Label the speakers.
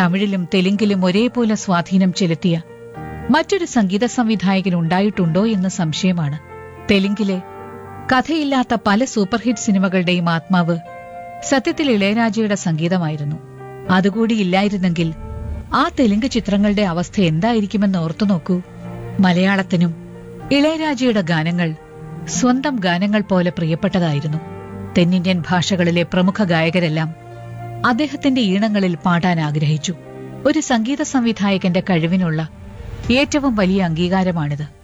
Speaker 1: തമിഴിലും തെലുങ്കിലും ഒരേപോലെ സ്വാധീനം ചെലുത്തിയ മറ്റൊരു സംഗീത സംവിധായകൻ ഉണ്ടായിട്ടുണ്ടോ എന്ന് സംശയമാണ് തെലുങ്കിലെ കഥയില്ലാത്ത പല സൂപ്പർഹിറ്റ് സിനിമകളുടെയും ആത്മാവ് സത്യത്തിൽ ഇളയരാജയുടെ സംഗീതമായിരുന്നു അതുകൂടി ഇല്ലായിരുന്നെങ്കിൽ ആ തെലുങ്ക് ചിത്രങ്ങളുടെ അവസ്ഥ എന്തായിരിക്കുമെന്ന് ഓർത്തു നോക്കൂ മലയാളത്തിനും ഇളയരാജയുടെ ഗാനങ്ങൾ സ്വന്തം ഗാനങ്ങൾ പോലെ പ്രിയപ്പെട്ടതായിരുന്നു തെന്നിന്ത്യൻ ഭാഷകളിലെ പ്രമുഖ ഗായകരെല്ലാം അദ്ദേഹത്തിന്റെ ഈണങ്ങളിൽ പാടാൻ ആഗ്രഹിച്ചു ഒരു സംഗീത സംവിധായകന്റെ കഴിവിനുള്ള ഏറ്റവും വലിയ അംഗീകാരമാണിത്